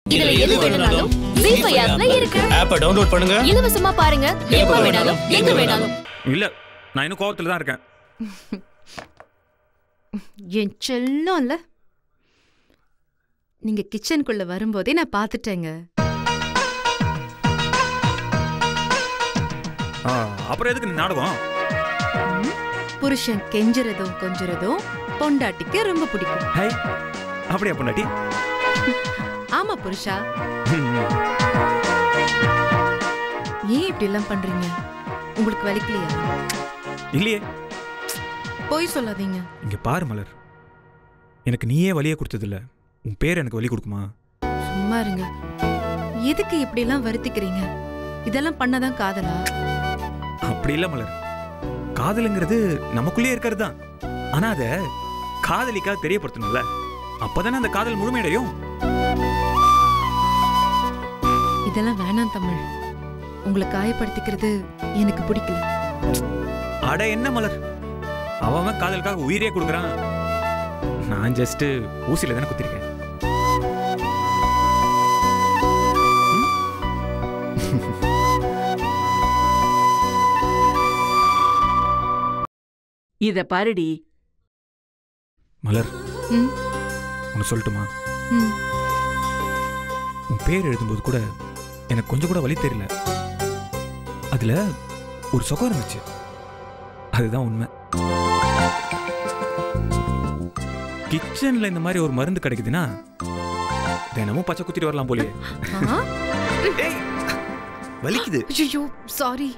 இதுல எது வேணும்னாலும் ஜீஃபை ஆப்ல இருக்கு ஆப்பை டவுன்லோட் பண்ணுங்க இலவசமா பாருங்க எப்ப வேணாலும் எங்க வேணாலும் இல்ல நான் இன்னும் கோவத்துல தான் இருக்கேன் என் செல்லம் இல்ல நீங்க கிச்சனுக்குள்ள வரும்போதே நான் பார்த்துட்டேங்க ஆ, அப்புறம் எதுக்கு இந்த நாடகம் புருஷன் கெஞ்சுறதும் கொஞ்சுறதும் பொண்டாட்டிக்கு ரொம்ப பிடிக்கும் ஹை அப்படியா பொண்டாட்டி ஆமா புருஷா ஏன் இப்படி எல்லாம் பண்றீங்க உங்களுக்கு வலிக்கலையா இல்லையே போய் சொல்லாதீங்க இங்க பாரு மலர் எனக்கு நீயே வலியை கொடுத்ததில்ல உன் பேர் எனக்கு வலி கொடுக்குமா சும்மா இருங்க எதுக்கு இப்படி எல்லாம் வருத்திக்கிறீங்க இதெல்லாம் பண்ணதான் காதலா அப்படி இல்ல மலர் காதலுங்கிறது நமக்குள்ளே இருக்கிறது தான் ஆனா அத காதலிக்காக தெரியப்படுத்தணும்ல அப்பதானே அந்த காதல் முழுமையடையும் இதெல்லாம் வேணாம் தமிழ் உங்களை காயப்படுத்திக்கிறது எனக்கு பிடிக்கல அட என்ன மலர் அவன் அவன் காதலுக்காக உயிரே கொடுக்குறான் நான் ஜஸ்ட் ஊசியில தானே குத்திருக்கேன் இத பாருடி மலர் ம், ஒன்று சொல்லட்டுமா ம். உன் பேர் எழுதும்போது கூட எனக்கு கொஞ்சம் கூட வழி தெரியல அதுல ஒரு சுகம் இருந்துச்சு அதுதான் உண்மை கிச்சன்ல இந்த மாதிரி ஒரு மருந்து கிடைக்குதுன்னா தினமும் பச்சை குத்திட்டு வரலாம் போலயே ஆ? ஏய், வலிக்குது ஐயோ சாரி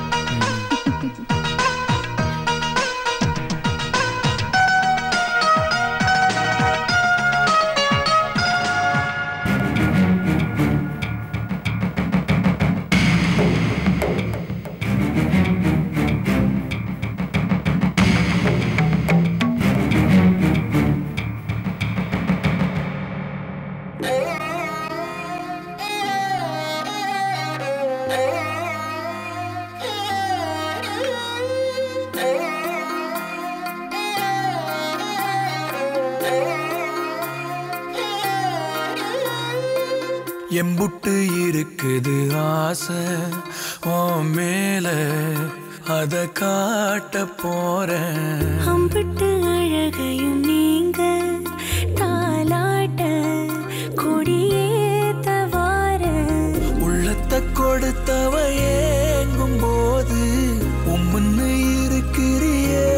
எம்புட்டு இருக்குது ஆசை உன் மேல அத காட்ட போறேன் அம்பிட்டு அழகையும் நீங்க தாலாட்ட கொடியேத்த வார உள்ளத்தை கொடுத்தவ ஏங்கும் போது உம்முன்னு இருக்கிறியே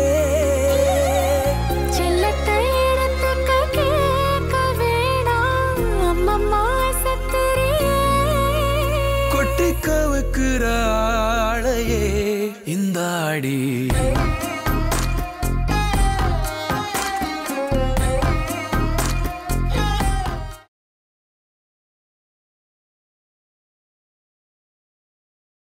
செல்லத்தை இடத்துக்கு கேட்க வேணாம் அம்மம்மா சத்துரியே கொட்டி கவுக்குற ஆளையே இந்த ஆடி